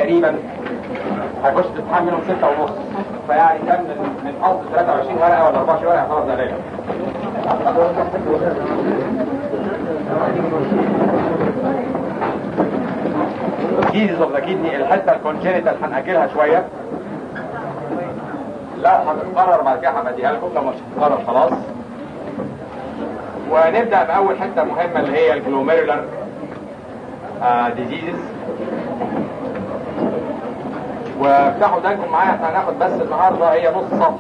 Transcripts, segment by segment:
تقريبا هيخش في الامتحان منهم 6 ونص فيعني ده من من اصل 23 ورقه ولا 24 ورقه يعتبر زي جيزز اوف ذا كيدني الحته الكونجينيتال هنأجلها شويه لا هتتقرر بعد كده هبديها لكم لو مش هتتقرر خلاص ونبدا باول حته مهمه اللي هي الجلوميرولار ديزيزز وافتحوا دانكم معايا احنا هناخد بس النهارده هي نص صفحه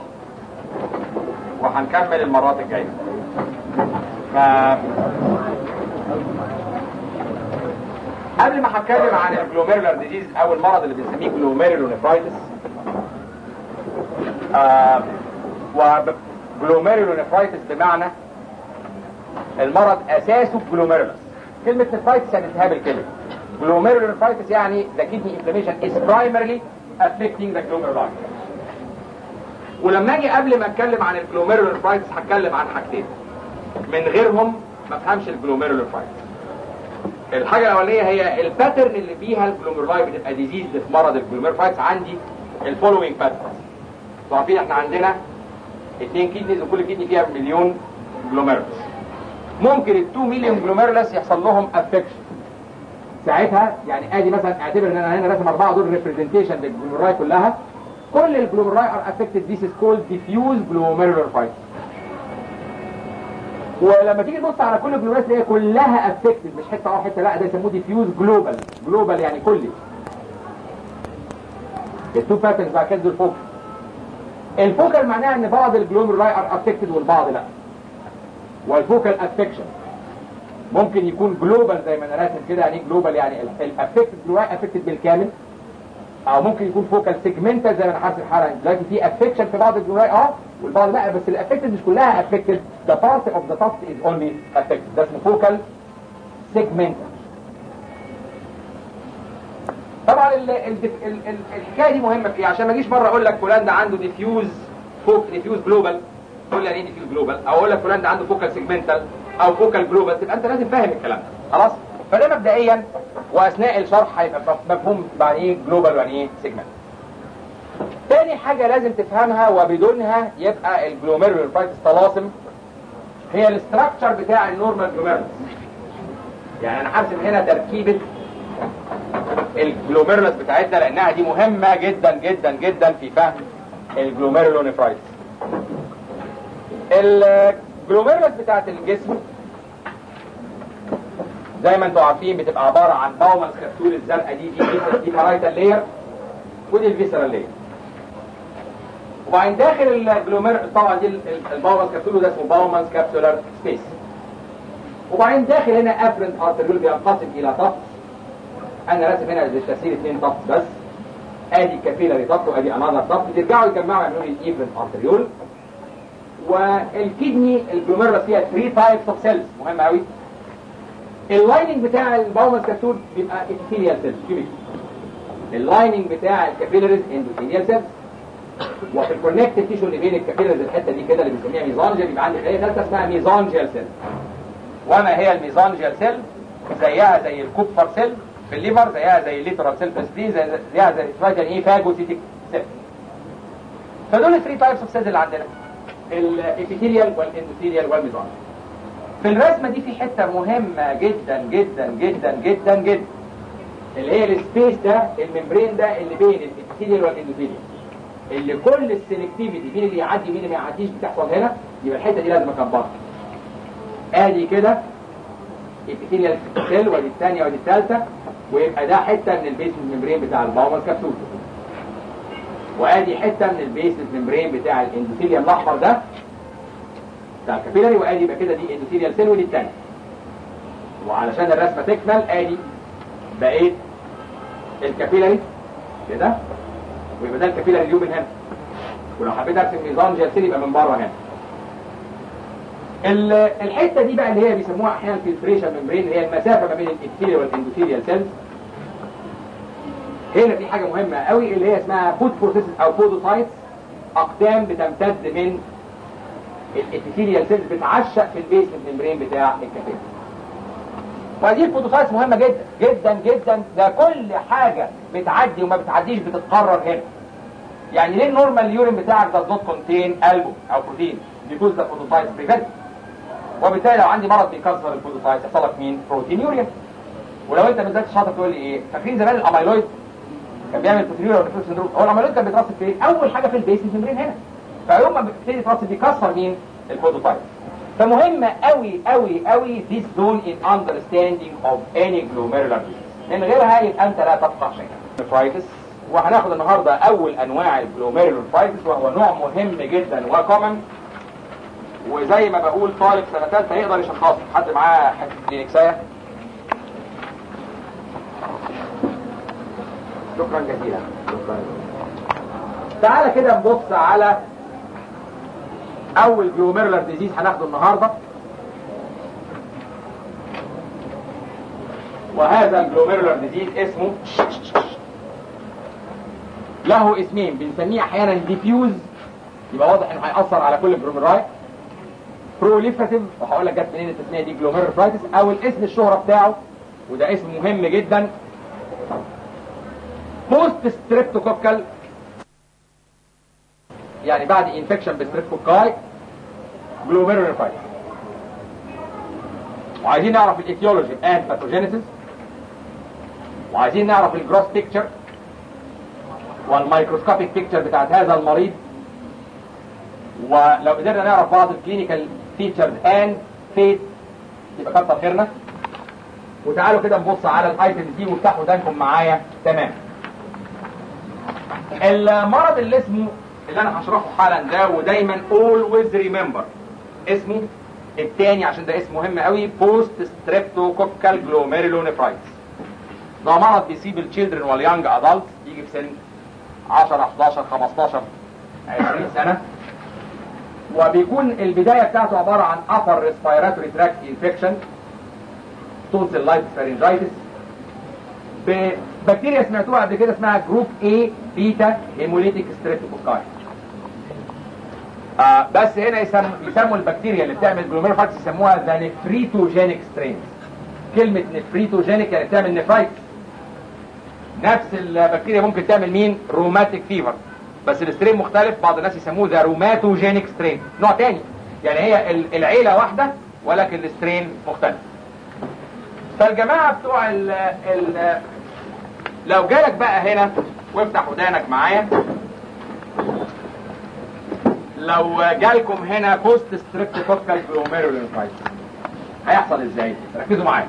وهنكمل المرات الجايه ف قبل ما هتكلم عن الجلوميرولار ديزيز او المرض اللي بنسميه جلوميرولونيفرايتس آه وجلوميرولونيفرايتس بمعنى المرض اساسه جلوميرولس كلمة نفرايتس يعني التهاب الكلى جلوميرولونيفرايتس يعني the kidney inflammation is primarily affecting the glomeruli ولما اجي قبل ما اتكلم عن الجلوميرولونيفرايتس هتكلم عن حاجتين من غيرهم ما افهمش الجلوميرولونيفرايتس الحاجة الأولانية هي الباترن اللي فيها الجلوميرولاي بتبقى ديزيز في مرض الجلوميرولايتس عندي الفولوينج باترن عارفين احنا عندنا اثنين كيدنيز وكل كيدني فيها مليون جلوميرولس ممكن ال 2 مليون جلوميرولس يحصل لهم افكشن ساعتها يعني ادي مثلا اعتبر ان انا هنا راسم اربعه دول ريبريزنتيشن للجلوميرولاي كلها كل الجلوميرولاي ار افكتد ذيس از كولد ديفيوز جلوميرولوفايتس ولما تيجي تبص على كل الجلوميرولات تلاقيها كلها افكتد مش حته اه حته لا ده يسموه ديفيوز جلوبال جلوبال يعني كلي التو باترنز بعد كده دول فوق الفوكال معناها ان بعض الجلوميرولاي ار افكتد والبعض لا والفوكال افكشن ممكن يكون جلوبال زي ما انا راسم كده يعني جلوبال يعني الافكتد جلوميرولاي افكتد بالكامل او ممكن يكون فوكال سيجمنتال زي ما انا حاسس حالا دلوقتي في افكشن في بعض الجلوميرولاي اه والبعض لا بس الافكتد مش كلها افكتد the part of the tuft is only affected ده اسمه فوكال سيجمنتال طبعا ال ال ال ال الحكايه دي مهمه في ايه عشان ما اجيش مره اقول لك فلان ده عنده ديفيوز فوك ديفيوز جلوبال تقول لي يعني ايه ديفيوز جلوبال او اقول لك فلان ده عنده فوكال سيجمنتال او فوكال جلوبال تبقى انت لازم فاهم الكلام ده خلاص فده مبدئيا واثناء الشرح هيبقى مفهوم يعني ايه جلوبال ويعني ايه سيجمنت تاني حاجه لازم تفهمها وبدونها يبقى الجلوميرولوفايتس طلاسم هي الاستراكشر بتاع النورمال جلوميرولس يعني انا هرسم هنا تركيبه الجلوميرولس بتاعتنا لانها دي مهمة جدا جدا جدا في فهم الجلوميرولونيفرايتس الجلوميرولس بتاعت الجسم زي ما انتم عارفين بتبقى عبارة عن باومنز كبسول الزرقاء دي دي دي بارايتال لاير ودي الفيسرال لاير وبعدين داخل الجلومير طبعا دي الباومنز كبسول وده اسمه باومنز كابسولار سبيس وبعدين داخل هنا افرنت ارتريول بينقسم الى طفل انا راسم هنا للتفسير اثنين طفل بس ادي كابيلاري طفل وادي انذر طفل ترجعوا يجمعوا يعملوا لي ايفن ارتريول والكدني الجلوميرولس فيها 3 تايبس اوف سيلز مهم قوي اللايننج بتاع الباومنز كبسول بيبقى epithelial سيلز كيميكال اللايننج بتاع الكابيلاريز اندوثيليال سيلز وفي الكونكتيف تيشو اللي بين الكابيلاريز الحته دي كده اللي بنسميها ميزانجيال بيبقى عندي خليه ثالثه اسمها ميزانجيال سيل وما هي الميزانجيال سيل زيها زي الكوبفر سيل في الليفر زيها زي الليترال سيل في السبلين زي زيها زي اسمها ايه فاجوسيتيك سيل فدول الثري تايبس اوف سيلز اللي عندنا الابيثيليال والاندوثيليال والميزانجيال في الرسمه دي في حته مهمه جدا جدا جدا جدا جدا اللي هي السبيس ده الممبرين ده اللي بين الابيثيليال والاندوثيليال اللي كل السلكتيفيتي مين اللي يعدي مين اللي ما يعديش بتحصل هنا يبقى الحته دي لازم اكبرها ادي كده ابيثيليال سيل ودي الثانيه ودي الثالثه ويبقى ده حته من البيس ممبرين بتاع الباومز كبسول وادي حته من البيس ممبرين بتاع الاندوثيليال الاحمر ده بتاع الكابيلاري وادي يبقى كده دي اندوثيليال سيل ودي الثانيه وعلشان الرسمه تكمل ادي بقيت الكابيلاري كده ويبقى ده الكابيلاري اليومن هنا ولو حبيت ارسم ميزانجيال سيل يبقى من بره هنا الحته دي بقى اللي هي بيسموها احيانا فلتريشن ممبرين اللي هي المسافه ما بين الابيثيليال والاندوثيليال سيلز هنا في حاجه مهمه قوي اللي هي اسمها فود بروسيسز او فودوسايتس اقدام بتمتد من الابيثيليال سيلز بتعشق في البيس ممبرين بتاع الكابيلاري وهذه الفوتوسايتس مهمه جدا جدا جدا ده كل حاجه بتعدي وما بتعديش بتتقرر هنا يعني ليه النورمال اليورين بتاعك does not contain البوم او بروتين because the photocytes prevent وبالتالي لو عندي مرض بيكسر الفوتوسايتس يحصل لك مين بروتين يوريا ولو انت بالذات شاطر تقول لي ايه فاكرين زمان الاميلويد كان بيعمل بروتينيوريا ولا سندروم هو الاميلويد كان بيترسب فين اول حاجه في البيس ممبرين هنا فيوم ما بيبتدي يترسب بيكسر مين الفوتوسايتس فمهم قوي قوي قوي this zone in understanding of any glomerular disease من غيرها يبقى انت لا تفقه شيئا نفرايتس وهناخد النهارده اول انواع الجلوميرولار فرايتس وهو نوع مهم جدا وكومن وزي ما بقول طالب سنه ثالثه يقدر يشخصه حد معاه حته كلينكسايه شكرا جزيلا شكرا تعالى كده نبص على اول جلوميرولار ديزيز هناخده النهارده وهذا الجلوميرولار ديزيز اسمه له اسمين بنسميه احيانا ديفيوز يبقى واضح انه هيأثر على كل الجلوميرولاي بروليفراتيف وهقول لك جت منين التسميه دي جلوميرولايتس او الاسم الشهره بتاعه وده اسم مهم جدا بوست ستريبتوكوكال يعني بعد انفكشن بستريبتوكاي جلوميرولايتس وعايزين نعرف الايتيولوجي اند باثوجينيسيس وعايزين نعرف الجروس بيكتشر والميكروسكوبيك بيكتشر بتاعت هذا المريض ولو قدرنا نعرف بعض الكلينيكال فيتشرز اند فيت يبقى كتر خيرنا وتعالوا كده نبص على الايتمز دي وافتحوا ودانكم معايا تمام المرض اللي اسمه اللي انا هشرحه حالا ده ودايما always remember اسمه الثاني عشان ده اسم مهم قوي بوست ستريبتوكوكال جلوميرولونيفرايتس ده مرض بيصيب التشيلدرن واليانج ادلت يجي في سن 10 11 15 20 سنه وبيكون البدايه بتاعته عباره عن upper respiratory tract infection tonsillitis pharyngitis ببكتيريا سمعتوها قبل كده اسمها جروب A بيتا هيموليتيك ستريبتوكوكاي آه بس هنا يسموا, يسموا البكتيريا اللي بتعمل جلوميروفايتس يسموها ذا نفريتوجينيك سترينز كلمة نفريتوجينيك يعني بتعمل نفرايتس نفس البكتيريا ممكن تعمل مين روماتيك فيفر بس السترين مختلف بعض الناس يسموه ذا روماتوجينيك سترين نوع تاني يعني هي العيلة واحدة ولكن السترين مختلف فالجماعة بتوع ال ال لو جالك بقى هنا وافتح ودانك معايا لو جالكم هنا بوست ستريبتوكوكال جلوميرولينفايتس هيحصل ازاي ركزوا معايا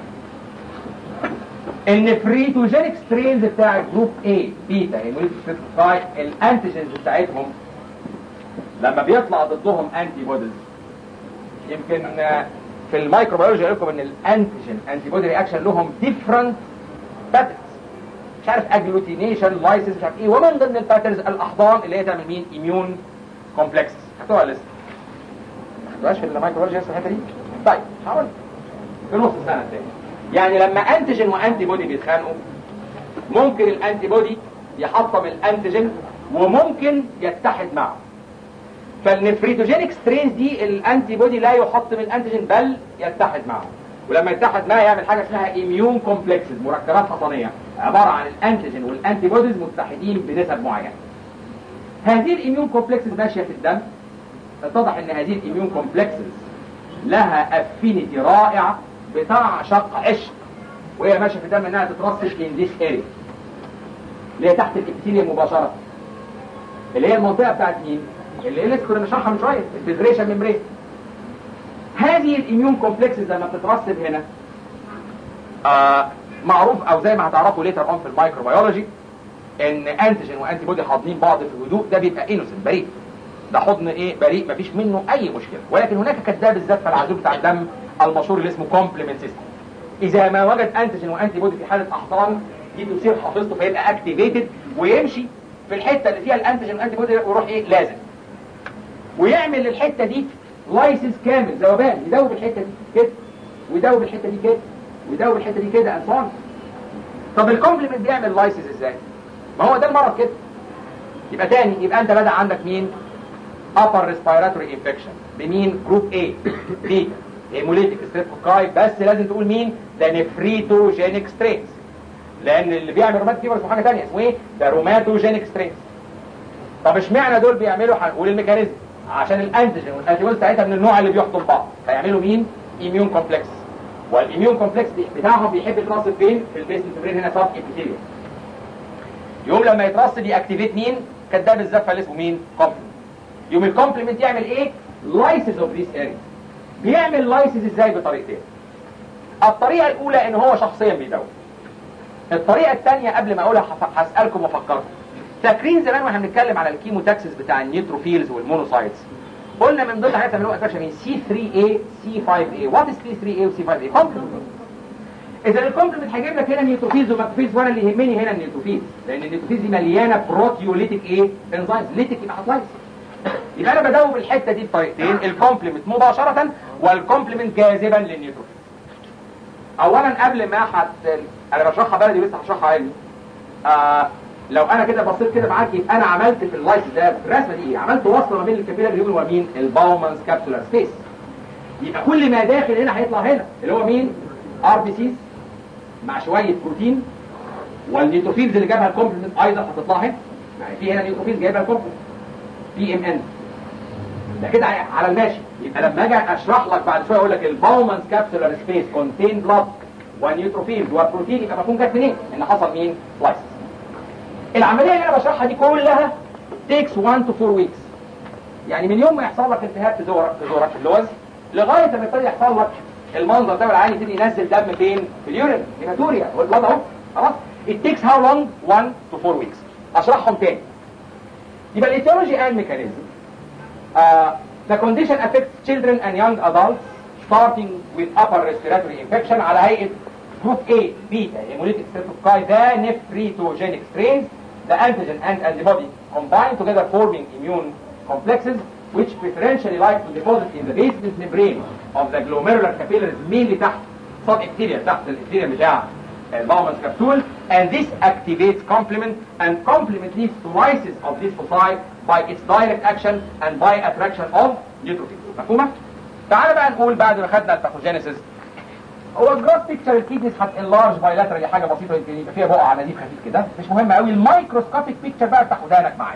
النفريتوجينيك سترينز بتاع الجروب A بيتا هيموليتيك ستريبتوكاي الانتيجنز بتاعتهم لما بيطلع ضدهم انتي بوديز يمكن في الميكروبيولوجي قال لكم ان الانتيجين انتي بودي رياكشن لهم ديفرنت باترنز مش عارف اجلوتينيشن لايسيس مش عارف ايه ومن ضمن الباترنز الاحضان اللي هي تعمل مين اميون كومبلكس خدتوها لسه ما خدتوهاش في الميكروبيولوجي لسه الحته دي طيب هقول في نص السنه الثانيه يعني لما انتيجين وانتي بودي بيتخانقوا ممكن الانتي بودي يحطم الانتيجين وممكن يتحد معه فالنفريتوجينيك سترينز دي الانتي بودي لا يحطم الانتيجين بل يتحد معه ولما يتحد معه يعمل حاجه اسمها اميون كومبلكسز مركبات حصانيه عباره عن الانتيجين والانتي بوديز متحدين بنسب معينه هذه الاميون كومبلكسز ماشيه في الدم اتضح ان هذه الاميون كومبلكسز لها افينيتي رائعه بتعشق عشق وهي ماشيه في الدم انها تترسب ان ذيس اريا اللي هي تحت الابيثيليوم مباشره اللي هي المنطقه بتاعت مين؟ اللي لسه كنا بنشرحها من شويه الفيزريشن ميمبرين هذه الاميون كومبلكسز لما بتترسب هنا آه معروف او زي ما هتعرفوا ليتر اون في الميكروبيولوجي ان انتيجين وانتي بودي حاضنين بعض في هدوء ده بيبقى انوسنت بريء ده حضن ايه بريء مفيش منه اي مشكله ولكن هناك كذاب الذات العزوب بتاع الدم المشهور اللي اسمه كومبلمنت سيستم اذا ما وجد انتيجين وانتي بودي في حاله احضان دي تصير حافظته فيبقى اكتيفيتد ويمشي في الحته اللي فيها الانتيجين والانتي بودي ويروح ايه لازم ويعمل للحته دي لايسنس كامل ذوبان يدوب الحته دي كده ويدوب الحته دي كده ويدوب الحته دي كده انصان طب الكومبلمنت بيعمل لايسنس ازاي ما هو ده المرض كده يبقى تاني يبقى انت بدا عندك مين upper respiratory infection بمين جروب A بيتا هيموليتيك ستريبتوكاي بس لازم تقول مين ده نفريتوجينيك سترينز لان اللي بيعمل روماتيك فيبر اسمه حاجه ثانيه اسمه ايه ده روماتوجينيك سترينز طب اشمعنى دول بيعملوا هنقول الميكانيزم عشان الانتيجين والانتيبودي بتاعتها من النوع اللي بيحضن بعض فيعملوا مين ايميون كومبلكس والاميون كومبلكس بتاعهم بيحب يترصد فين في البيس الفبرين هنا سب ابيثيليوم يوم لما يترصد ياكتيفيت مين كداب الزفه اللي اسمه مين كومبلمنت يوم الكومبلمنت يعمل ايه لايسيس اوف ذيس اريا بيعمل لايسيس ازاي بطريقتين الطريقه الاولى ان هو شخصيا بيدور الطريقه الثانيه قبل ما اقولها هسالكم وافكركم فاكرين زمان واحنا بنتكلم على الكيموتاكسس بتاع النيوتروفيلز والمونوسايتس قلنا من ضمن حاجات بنعملها اتراكشن من سي 3 a سي 5 a وات از سي 3 a وسي 5 a كومبلمنت اذا الكومبلمنت هيجيب لك هنا نيوتروفيلز وماكروفيلز وانا اللي يهمني هنا النيوتروفيلز لان النيوتروفيلز دي مليانه بروتيوليتيك ايه انزيمز ليتيك يبقى هتلايز يبقى انا بدوب الحته دي بطريقتين الكومبلمنت مباشره والكومبلمنت جاذبا للنيوتروفيل اولا قبل ما حت انا بشرحها بلدي لسه هشرحها علمي آه لو انا كده بصيت كده معاك يبقى انا عملت في اللايس ده في الرسمه دي ايه عملت وصله ما بين الكابيلار هيومن ومين الباومانز كابسولار سبيس يبقى كل ما داخل هنا هيطلع هنا اللي هو مين ار بي سيز مع شويه بروتين والنيوتروفيلز اللي جابها الكومبلمنت ايضا هتطلع هنا يعني في هنا نيوتروفيلز جايبها الكومبلمنت بي ام ان ده كده على الماشي يبقى لما اجي اشرح لك بعد شويه اقول لك الباومانز كابسولار سبيس كونتين بلاد ونيوتروفيلز وبروتين يبقى مفهوم جت منين؟ ان حصل مين؟ لايسيس العمليه اللي انا بشرحها دي كلها takes 1 to 4 weeks يعني من يوم ما يحصل لك التهاب في زورك في زورك في اللوز لغايه ما يبتدي يحصل لك المنظر ده والعين يبتدي ينزل دم فين؟ في اليورين هيماتوريا والبلاد اهو خلاص it takes how long 1 to 4 weeks اشرحهم تاني يبقى الايتيولوجي and mechanism uh, the condition affects children and young adults starting with upper respiratory infection على هيئه group A beta hemolytic streptococci the nephritogenec strains the antigen and antibody combine together forming immune complexes which preferentially like to deposit in the basement membrane of the glomerular capillaries mainly تحت سطح epithelium تحت الابثيليوم بتاع الباومانز capsule and this activates complement and complement leads to lysis of this foci by its direct action and by attraction of neutrophils مفهومة؟ تعال بقى نقول بعد ما خدنا الباثوجينيسيس هو الجراس بيكتشر الكيدنيز هتنلارج بايلاترال حاجه بسيطه يمكن يبقى فيها بقع نزيف خفيف كده مش مهم قوي المايكروسكوبيك بيكتشر بقى بتاع ودانك معايا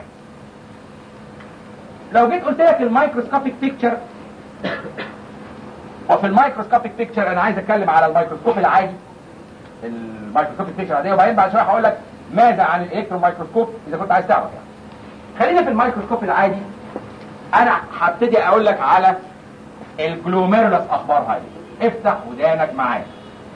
لو جيت قلت لك المايكروسكوبيك بيكتشر وفي المايكروسكوبيك بيكتشر انا عايز اتكلم على الميكروسكوب العادي الميكروسكوبيك بيكتشر العاديه وبعدين بعد شويه هقول لك ماذا عن الالكترون مايكروسكوب اذا كنت عايز تعرف يعني خلينا في الميكروسكوب العادي انا هبتدي اقول لك على الجلوميرولس اخبارها ايه افتح ودانك معايا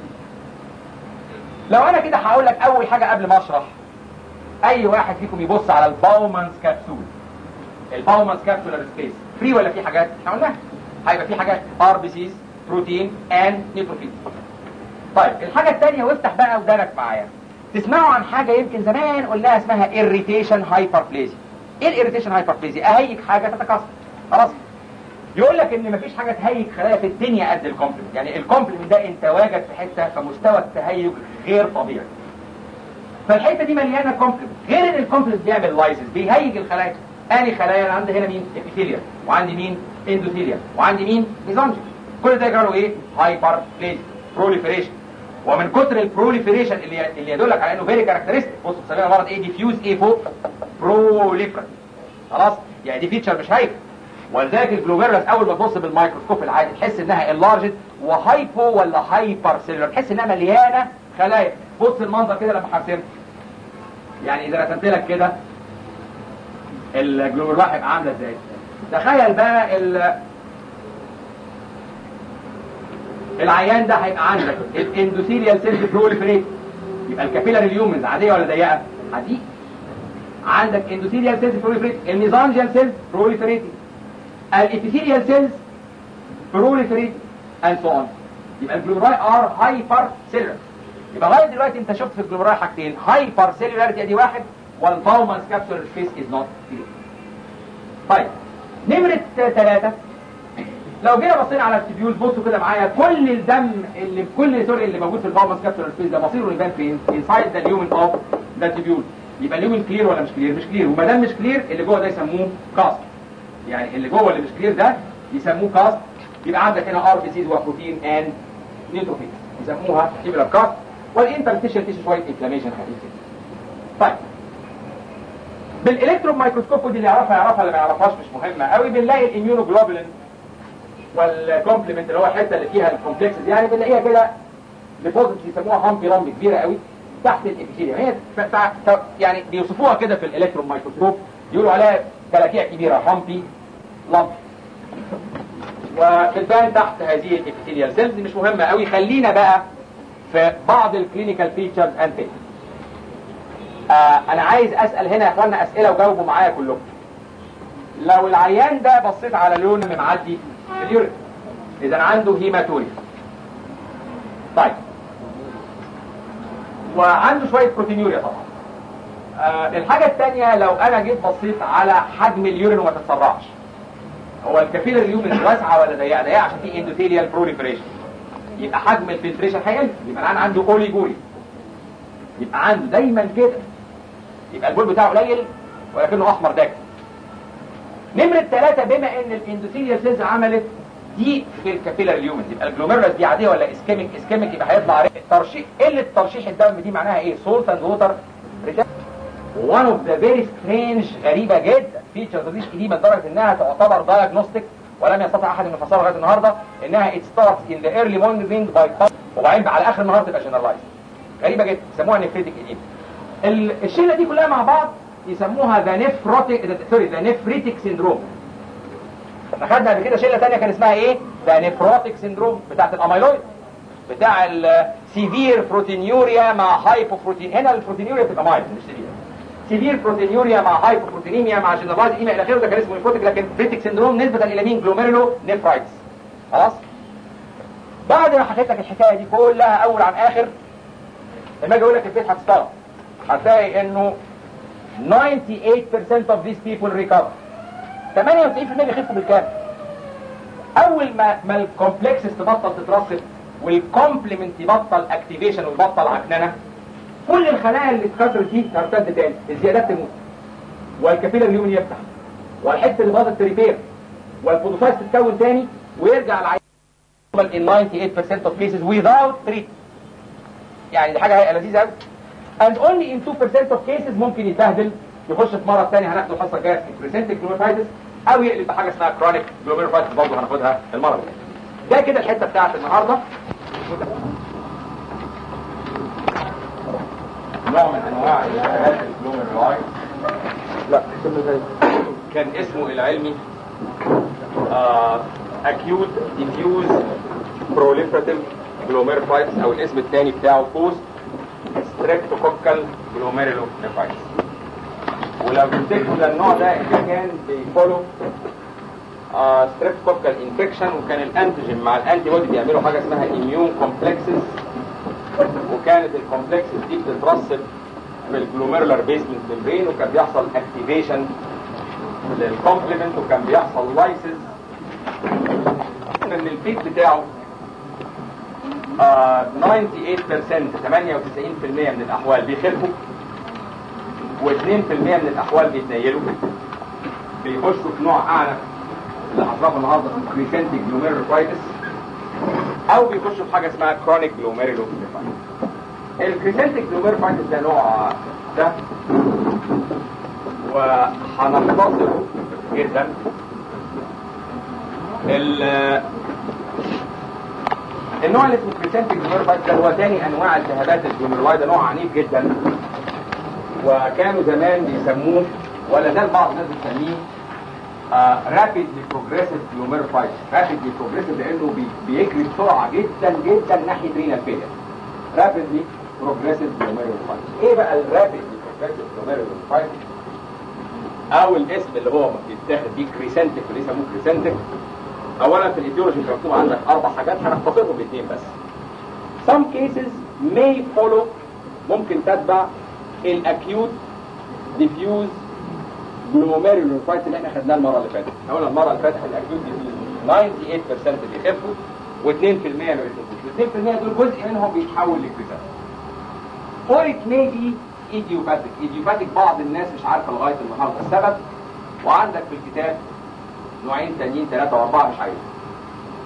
لو انا كده هقول لك اول حاجه قبل ما اشرح اي واحد فيكم يبص على الباومانز كابسول الباومانز كابسولار سبيس فري ولا في حاجات احنا قلناها هيبقى في حاجات ار بي سيز بروتين اند نيوتروفيلز طيب الحاجه الثانيه وافتح بقى ودانك معايا تسمعوا عن حاجه يمكن زمان قلناها اسمها irritation hyperplasia ايه الاريتيشن هايبربليزيا اهيج حاجه تتكسر خلاص يقول لك ان مفيش حاجه تهيج خلايا في الدنيا قد الكومبلمنت يعني الكومبلمنت ده انت واجد في حته فمستوى التهيج غير طبيعي فالحته دي مليانه كومبلمنت غير ان الكومبلمنت بيعمل لايسيس بيهيج الخلايا اني خلايا انا عندي هنا مين ابيثيليا وعندي مين اندوثيليا وعندي مين ميزانجي كل ده يجرى له ايه هايبر بليز بروليفريشن ومن كتر البروليفريشن اللي اللي يدلك على انه فيري كاركترستيك بص بنسميها مرض ايه ديفيوز ايه فوق بروليفر خلاص يعني دي فيتشر مش هايفه ولذلك الجلوميرولس اول ما تبص بالميكروسكوب العادي تحس انها انلارجد وهايبو ولا هايبر سيلولر تحس انها مليانه خلايا بص المنظر كده لما هرسمه يعني اذا رسمت لك كده الجلوميرولس هيبقى عامله ازاي تخيل بقى ال العيان ده هيبقى عندك الاندوثيليال سيلز بروليفريت يبقى الكابيلار اليومنز عاديه ولا ضيقه؟ عاديه عندك اندوثيليال سيلز بروليفريت الميزانجيال سيلز بروليفريت الابيثيليال سيلز بروليفريت اند سو اون يبقى الجلوميرولاي ار هايبر سيلولر يبقى لغايه دلوقتي انت شفت في الجلوميرولاي حاجتين هايبر سيلولاريتي ادي واحد والباومانز كابسولار سبيس از نوت كلير طيب نمره ثلاثه لو جينا بصينا على التبيول بصوا كده معايا كل الدم اللي في كل سوري اللي موجود في الباومانز كابسولار سبيس ده مصيره يبان فين؟ انسايد ذا اليومن اوف ذا تبيول يبقى اليومن كلير ولا مش كلير؟ مش كلير وما دام مش كلير اللي جوه ده يسموه كاست يعني اللي جوه اللي مش كلير ده يسموه كاست يبقى عندك هنا ار بي سيز وبروتين اند نيوتروفيلز يسموها تيبلر كاست والانترستيشن تيشو شويه انفلاميشن خفيف كده طيب بالالكترون مايكروسكوب ودي اللي يعرفها يعرفها اللي ما يعرفهاش مش مهمه قوي بنلاقي الاميونوجلوبولين والكومبلمنت اللي هو الحته اللي فيها الكومبلكسز يعني بنلاقيها كده ديبوزيت يسموها هامبي رامبي كبيره قوي تحت الابيثيليوم هي ف- ف- يعني بيوصفوها كده في الالكترون مايكروسكوب يقولوا عليها كلاكيع كبيره هامبي لامبي وبتبان تحت هذه الابيثيليال سيلز مش مهمه قوي خلينا بقى في بعض الكلينيكال فيتشرز اند ثينجز آه انا عايز اسال هنا يا اخوانا اسئله وجاوبوا معايا كلكم لو العيان ده بصيت على لون اللي معدي في اليورين اذا عنده هيماتوريا طيب وعنده شويه بروتينيوريا طبعا آه الحاجه الثانيه لو انا جيت بصيت على حجم اليورين وما تتسرعش هو الكابيلر اليومن واسعه ولا ضيقه ضيقه عشان في اندوثيليال بروليفريشن يبقى حجم الفلتريشن هيقل يبقى العيان عنده اوليجوري يبقى عنده دايما كده يبقى البول بتاعه قليل ولكنه احمر داكن نمرة ثلاثة بما ان الاندوثيليال سيلز عملت دي في الكابيلر اليومنز يبقى الجلوميرولس دي عادية ولا اسكيميك اسكيميك يبقى هيطلع ريق. ترشيح قلة ترشيح الدم دي معناها ايه سولت اند ووتر one of the very strange غريبة جدا فيتشرز دي قديمة لدرجة انها تعتبر diagnostic ولم يستطع احد ان يفسرها لغايه النهارده انها it starts in the early morning by وبعدين على اخر النهار تبقى generalized غريبة جدا يسموها نفريتك edema ال- الشله دي كلها مع بعض يسموها ذا نفروتيك سوري ذا نفريتك سيندروم احنا خدنا قبل كده شله ثانيه كان اسمها ايه ذا نفروتيك سيندروم بتاعت الاميلويد بتاع السيفير بروتينيوريا مع هايبوبروتين هنا البروتينيوريا بتبقى مايل مش سيفير سيفير بروتينيوريا مع هايبوبروتينيميا مع جنرالايز ايما الى اخره ده كان اسمه نفروتيك لكن بريتك سيندروم نسبه الى مين جلوميرولو نفرايتس خلاص بعد ما حكيت لك الحكايه دي كلها اول عن اخر لما اجي اقول لك البيت هتستغرب هتلاقي انه 98% of these people recover 98% بيخفوا بالكامل اول ما ما الكومبلكسز تبطل تترسب والكومبلمنت يبطل اكتيفيشن ويبطل عكننه كل الخلايا اللي اتكسرت دي ترتد تاني الزيادات تموت والكابيلر اليومن يفتح والحته اللي باظت تريبير والفوتوسايت تتكون تاني ويرجع العيان in 98% of cases without treatment يعني دي حاجه لذيذه قوي and only in 2% of cases ممكن يتبهدل يخش في مرض ثاني هناخده الحصه الجايه في بريسنتك جلوميرفايتس او يقلب بحاجه اسمها كرونيك جلوميرفايتس برضه هناخدها المره الجايه ده كده الحته بتاعت النهارده نوع من انواع الالتهابات الجلوميرفايتس لا كان اسمه العلمي آه acute diffuse proliferative glomerulitis او الاسم الثاني بتاعه post streptococcal glomerulonephritis ولو تفتكروا ده النوع ده اللي كان بيفولو آه streptococcal infection وكان الانتيجين مع الانتي بودي بيعملوا حاجه اسمها immune complexes وكانت الكومبلكسز دي بتترسب في الجلوميرولار بيسمنت ممبرين وكان بيحصل اكتيفيشن للكومبلمنت وكان بيحصل لايسز ان البيك بتاعه آه 98% 98% من الاحوال بيخفوا و2% من الاحوال بيتنيلوا بيخشوا في نوع اعلى اللي هشرحه النهارده اسمه كريسنتيك جلوميرولوفايتس او بيخشوا في حاجه اسمها كرونيك جلوميرولوفايتس الكريسنتيك جلوميرولوفايتس ده نوع ده وهنختصره جدا ال- النوع اللي اسمه كريسنتيك جلوميرولوفايتس ده هو تاني انواع التهابات الجلوميرولاي ده نوع عنيف جدا وكانوا زمان بيسموه ولا زال بعض الناس بتسميه رابيدلي بروجريسيف جلوميروفايتس رابيدلي بروجريسيف لانه بي- بيجري بسرعه جدا جدا ناحيه رينال فيلير رابيدلي بروجريسيف جلوميروفايتس ايه بقى الرابيدلي بروجريسيف جلوميروفايتس او الاسم اللي هو بيتاخد بيه كريسنتيك واللي يسموه كريسنتيك اولا في الايديولوجي انت مكتوب عندك اربع حاجات هنختصرهم باثنين بس some cases may follow ممكن تتبع الاكيوت diffuse glomerulonephritis اللي احنا خدناه المره اللي فاتت احنا قلنا المره اللي فاتت الاكيوت diffuse 98% بيخفوا و2% ما بيخفوش ال 2% دول جزء منهم بيتحول لكريسنتيك or it may be idiopathic idiopathic بعض الناس مش عارفه لغايه النهارده السبب وعندك في الكتاب نوعين تانيين ثلاثة وأربعة مش عايز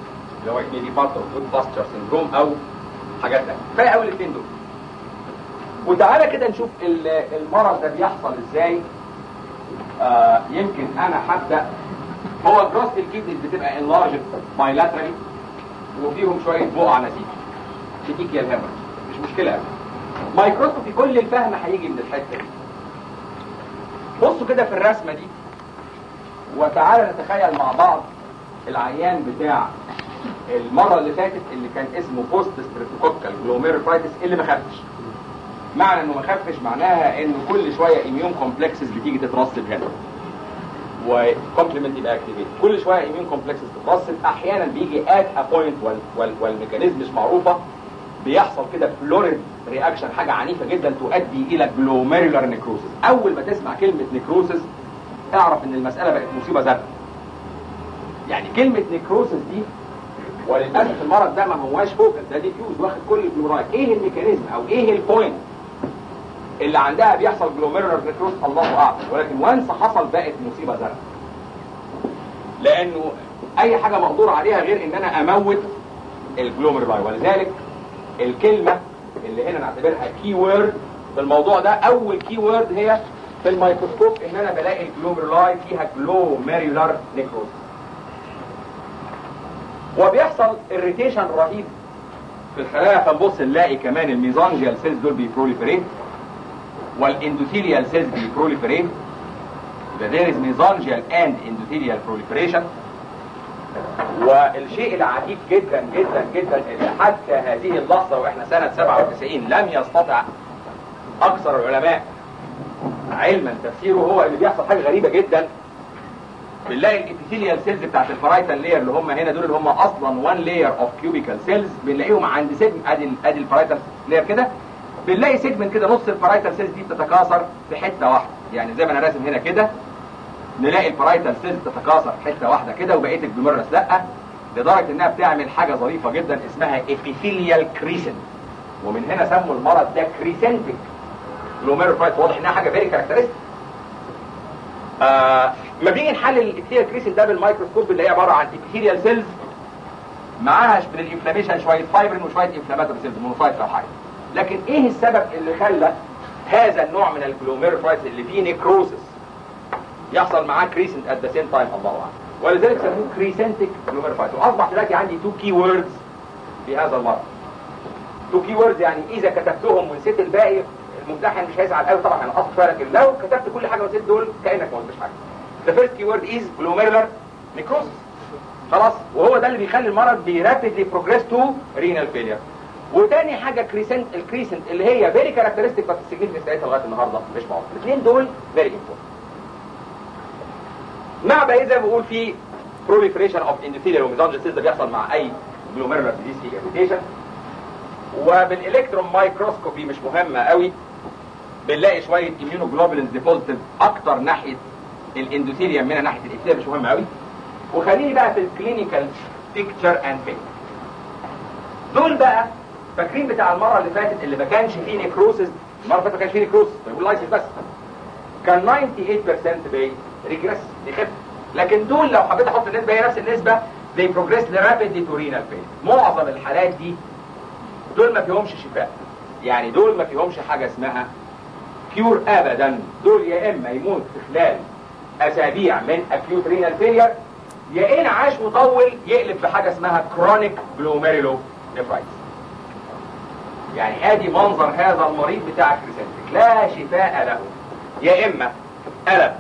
اللي هو دي بارت اوف جود باستشر سندروم او حاجات تانية كفايه قوي الاثنين دول وتعالى كده نشوف ال- المرض ده بيحصل ازاي آه يمكن انا هبدا هو جراس الكيدنيز بتبقى انلارجد بايلاترالي وفيهم شويه بقع نزيف تديك يا الهامر مش مشكله قوي مايكروسكوبي كل الفهم هيجي من الحته دي بصوا كده في الرسمه دي وتعالى نتخيل مع بعض العيان بتاع المره اللي فاتت اللي كان اسمه بوست ستريبتوكوكال جلوميروفايتس اللي ما خفش معنى انه ما خفش معناها انه كل شويه اميون كومبلكسز بتيجي تترسب هنا وكومبلمنت يبقى اكتيفيت كل شويه اميون كومبلكسز تترسب احيانا بيجي ات ا بوينت والميكانيزم مش معروفه بيحصل كده فلوريد رياكشن حاجه عنيفه جدا تؤدي الى جلوميرولار نيكروسيس اول ما تسمع كلمه نيكروسيس اعرف ان المساله بقت مصيبه زرقاء يعني كلمه نيكروسيس دي وللاسف المرض ده ما هواش فوكس ده ديفيوز واخد كل الجلورايد ايه الميكانيزم او ايه البوينت اللي عندها بيحصل جلوميرولار نيكروس الله اعلم ولكن وانس حصل بقت مصيبه زرقاء لانه اي حاجه مقدور عليها غير ان انا اموت الجلوميرولاي ولذلك الكلمه اللي هنا نعتبرها كي وورد في الموضوع ده اول كي وورد هي في الميكروسكوب ان انا بلاقي الجلوميرولاي فيها جلوميرولار نيكروس وبيحصل اريتيشن رهيب في الخلايا فنبص نلاقي كمان الميزانجيال سيلز دول بيبروليفريت والاندوثيليال سيلز بيبروليفريت يبقى there is mesangial and endothelial proliferation والشيء العجيب جدا جدا جدا اللي حتى هذه اللحظة واحنا سنة 97 لم يستطع اكثر العلماء علما تفسيره هو اللي بيحصل حاجة غريبة جدا بنلاقي الابيثيليال سيلز بتاعت الفرايتال لاير اللي هم هنا دول اللي هم اصلا وان لاير اوف كيوبيكال سيلز بنلاقيهم عند سيجمنت ادي ال- ادي الفرايتال لاير كده بنلاقي سيجمنت كده نص الفرايتال سيلز دي بتتكاثر في حته واحده يعني زي ما انا راسم هنا كده نلاقي الفرايتال سيلز تتكاثر في حته واحده كده وبقيه الجمرس لا لدرجه انها بتعمل حاجه ظريفه جدا اسمها ابيثيليال كريسنت ومن هنا سموا المرض ده كريسنتك جلوميروفايت واضح انها حاجه فيري كاركترستيك آه ما بنيجي نحلل الابيثيليال كريسنت ده بالميكروسكوب اللي هي عباره عن ابيثيليال سيلز معاها من الانفلاميشن شويه فايبرين وشويه انفلاماتوري سيلز مونوسايت او حاجه لكن ايه السبب اللي خلى هذا النوع من الجلوميروفايت اللي فيه نيكروسس يحصل معاه كريسنت ات ذا سيم تايم الله اعلم ولذلك سموه كريسنتك جلوميروفايت واصبح دلوقتي عندي تو كي ووردز في هذا المرض تو كي ووردز يعني اذا كتبتهم ونسيت الباقي الممتحن مش هيزعل قوي طبعا انا قصد لكن لو كتبت كل حاجه ونسيت دول كانك ما قلتش حاجه The first keyword is glomerular necrosis خلاص وهو ده اللي بيخلي المرض بيرابيدلي بروجريس تو رينال فيلير وتاني حاجه كريسنت الكريسنت اللي هي فيري كاركترستيك بس السيجنفكنس بتاعتها لغايه النهارده مش معروف الاثنين دول فيري امبورتنت مع بقى زي ما بقول في proliferation of endothelial وميزانجل سيلز ده بيحصل مع اي glomerular disease في irritation وبالالكترون مايكروسكوبي مش مهمه قوي بنلاقي شويه immunoglobulins ديبوزيتيف اكتر ناحيه الاندوثيليوم من ناحيه الابثيليوم مش مهم قوي وخليني بقى في الكلينيكال بيكتشر اند فيك دول بقى فاكرين بتاع المره اللي فاتت اللي ما كانش فيه نيكروسس المره اللي فاتت ما كانش فيه نيكروسس بيقول لايسيس بس كان 98% بي ريجريس يخف لكن دول لو حبيت احط النسبه هي نفس النسبه they progress rapidly to renal failure معظم الحالات دي دول ما فيهمش شفاء يعني دول ما فيهمش حاجه اسمها كيور ابدا دول يا اما يموت في خلال اسابيع من acute renal failure يا ان عاش وطول يقلب بحاجه اسمها chronic glomerulonephritis يعني ادي منظر هذا المريض بتاع كريسنتك لا شفاء له يا اما قلب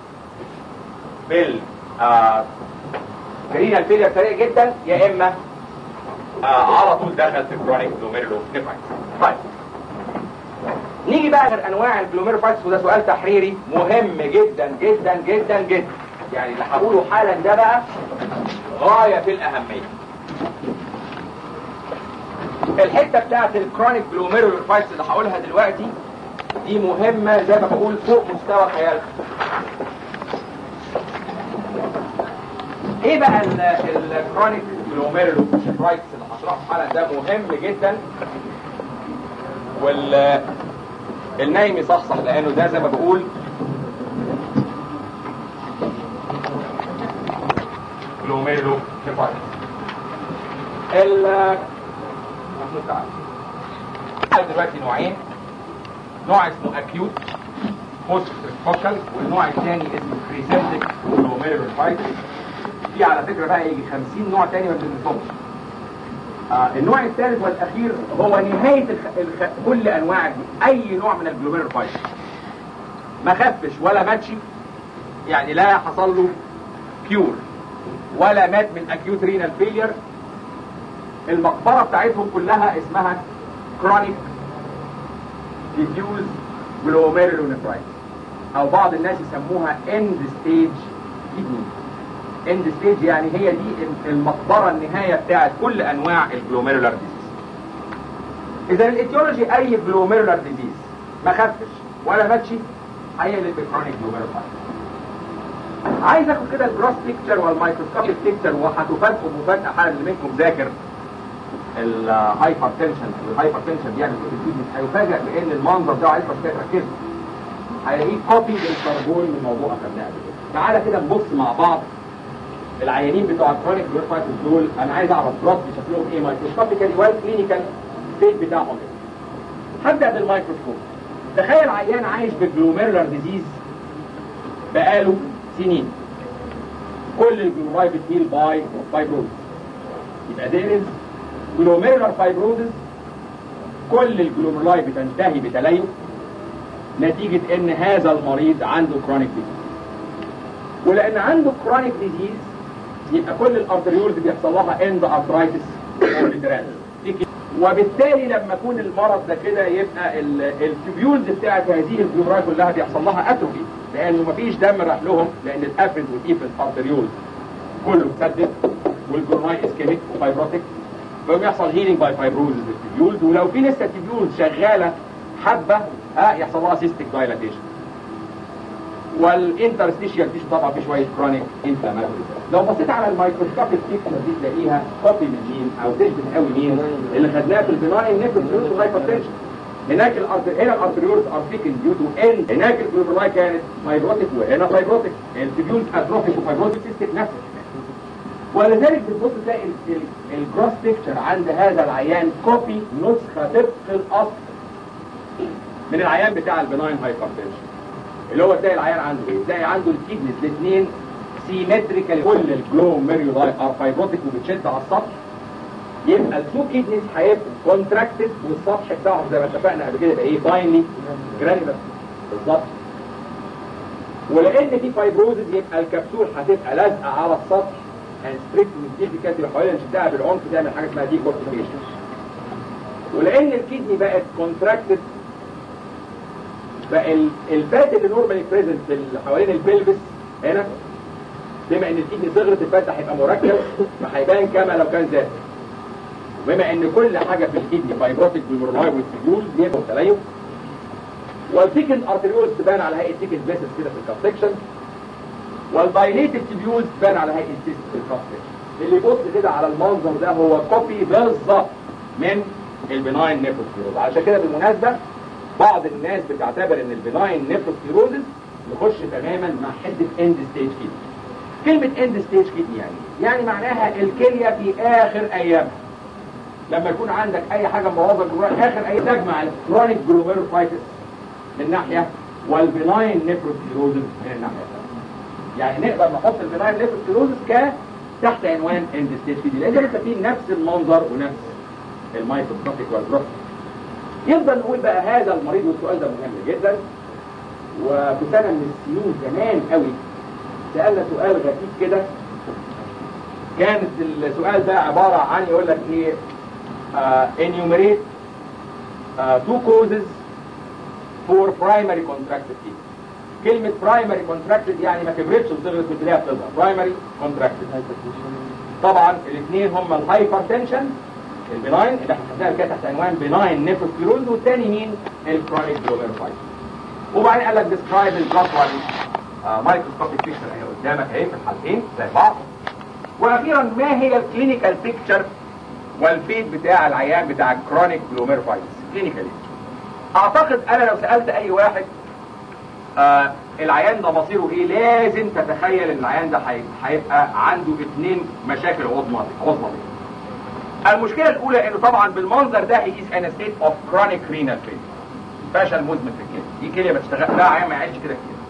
بال آه رينال فيلير سريع جدا يا اما آه على طول دخل في كرونيك جلوميرولونيفرايتس طيب نيجي بقى غير انواع الجلوميرولونيفرايتس وده سؤال تحريري مهم جدا جدا جدا جدا يعني اللي هقوله حالا ده بقى غايه في الاهميه الحته بتاعت الكرونيك جلوميرولونيفرايتس اللي هقولها دلوقتي دي مهمه زي ما بقول فوق مستوى خيالك ايه بقى الكرونيك جلوميرولونيفرايتس اللي هشرحه حالا ده مهم جدا وال النايم يصحصح لانه ده زي ما بقول جلوميرولونيفرايتس ال محمود تعالى دلوقتي نوعين نوع اسمه اكيوت بوست فوكال والنوع الثاني اسمه كريسنتك جلوميرولوفايتس في على فكره بقى يجي 50 نوع تاني ما بنسمعهمش آه النوع الثالث والاخير هو نهايه الخ... الخ... كل انواع الج- اي نوع من الجلوميرولوفايتس ما خفش ولا ماتشي يعني لا حصل له كيور ولا مات من اكيوت رينال فيلير المقبره بتاعتهم كلها اسمها كرونيك ديفيوز جلوميرولونيفرايتس او بعض الناس يسموها اند ستيج كيدني اند ستيج يعني هي دي المقبره النهايه بتاعت كل انواع الجلوميرولار ديزيز اذا الايتيولوجي اي جلوميرولار ديزيز ما خفش ولا ماتشي هيقلب بكرونيك جلوميرولار عايز اخد كده الجروس بيكتشر والمايكروسكوبيك بيكتشر وهتفاجئوا مفاجاه حالا اللي منكم ذاكر الهايبر تنشن والهايبر تنشن بيعمل كونتينيوس هيفاجئ بان المنظر ده عايز بس تركزوا هيلاقيه كوبي للكربون من موضوع اخدناه قبل كده تعالى كده نبص مع بعض العيانين بتوع الكرونيك جلوفايتس دول انا عايز اعرف جروس شكلهم ايه مايكروسكوبيكالي والكلينيكال ستيت بتاعهم ايه هبدا بالميكروسكوب تخيل عيان عايش بجلوميرولار ديزيز بقاله سنين كل الجلوميرولاي بتهيل باي فايبروز يبقى there is glomerular fibrosis كل الجلوميرولاي بتنتهي بتليف نتيجة ان هذا المريض عنده كرونيك ديزيز ولان عنده كرونيك ديزيز يبقى كل الارتريولز بيحصل لها اند ارترايتس وبالتالي لما يكون المرض ده كده يبقى التبيولز بتاعت هذه الجلوميرولاي كلها بيحصل لها اتروفي لانه مفيش دم راح لهم لان الافرنت والايفرنت ارتريولز كله مسدد والجلوميرولاي اسكيميك وفايبروتيك فيقوم يحصل هيلينج باي فايبروزز للتبيولز ولو في لسه تبيولز شغاله حبه ها يحصل لها سيستيك دايلاتيشن والانترستيشيال تيشو طبعا في شويه كرونيك انفلاماتوري لو بصيت على الميكروسكوبيك بيكتشر دي تلاقيها كوبي من مين او تشبه قوي مين اللي خدناه في البناين نيفروس هايبرتنشن هناك الارتر هنا الارتريولز ار ثيكن ديو تو ان هناك الجلوبولاي كانت فايبروتيك وهنا فايبروتيك التبيولز اتروفيك وفايبروتيك سيستيك نفس ولذلك بتبص تلاقي الجروس بيكتشر عند هذا العيان كوبي نسخه طبق الاصل من العيان بتاع البناين هايبرتنشن اللي هو تلاقي العيان عنده ايه؟ تلاقي عنده الكيدنس الاثنين سيمتريكال كل الجلوميرولاي ار فايبروتيك وبتشد على السطح يبقى التو كيدنس هيبقوا كونتراكتد والسطح بتاعهم زي ما اتفقنا قبل كده يبقى ايه فاينلي جرانيولار بالظبط ولان في فايبروزز يبقى الكبسول هتبقى لازقه على السطح ستريكت والديفيكات اللي حوالينا نشدها بالعنف تعمل حاجه اسمها دي كورتيفيشن ولان الكيدني بقت كونتراكتد بقى الفات اللي نورمالي بريزنت في حوالين البلفس هنا بما ان الكيدني صغرت الفات ده هيبقى مركب فهيبان كما لو كان زاد وبما ان كل حاجه في الكيدني فايبروتيك بالمرماي والسيول بيبقوا تليف والثيكن ارتريولز تبان على هيئه ثيكن فيسس كده في الكاب سكشن والدايليتد تيبيولز تبان على هيئه سيست في الكاب سكشن اللي يبص كده على المنظر ده هو كوبي بالظبط من البناين نيفروسكليروز علشان كده بالمناسبه بعض الناس بتعتبر ان البناين نيفروسكليروزز يخش تماما مع حده اند ستيج كيدني كلمة اند ستيج كيدني يعني يعني معناها الكلية في اخر ايامها لما يكون عندك اي حاجة مبوظة جلوميرو اخر اي تجمع الكرونيك جلوميروفايتس من ناحية والبناين نيفروسكليروزز من الناحية الثانية يعني نقدر نحط البناين نيفروسكليروزز ك تحت عنوان اند ستيج كيدني لان انت فيه نفس المنظر ونفس المايكروسكوبيك والجروس يفضل نقول بقى هذا المريض والسؤال ده مهم جدا وفي سنة من السنين زمان قوي سألنا سؤال غريب كده كانت السؤال ده عبارة عن يقول لك ايه uh, enumerate uh, two causes for primary contracted kidney كلمة primary contracted يعني ما كبرتش وصغرت بتلاقيها بتظهر primary contracted طبعا الاثنين هم الهايبرتنشن البناين اللي احنا خدناها كده تحت عنوان بناين نيفروسكليروز والثاني مين الكرونيك جلوميرولايتس وبعدين قال لك ديسكرايب البلاد مايكروسكوبيك بيكتشر اهي قدامك اهي في الحالتين زي بعض واخيرا ما هي الكلينيكال بيكتشر والفيد بتاع العيان بتاع الكرونيك جلوميرولايتس كلينيكالي اعتقد انا لو سالت اي واحد آه العيان ده مصيره ايه لازم تتخيل ان العيان ده هيبقى عنده اثنين مشاكل عظمى عظمى المشكله الاولى انه طبعا بالمنظر ده هي از ان ستيت اوف كرونيك رينال فيلير فشل مزمن في الكلى دي كليه ما تشتغل لا عيان ما يعيش كده كتير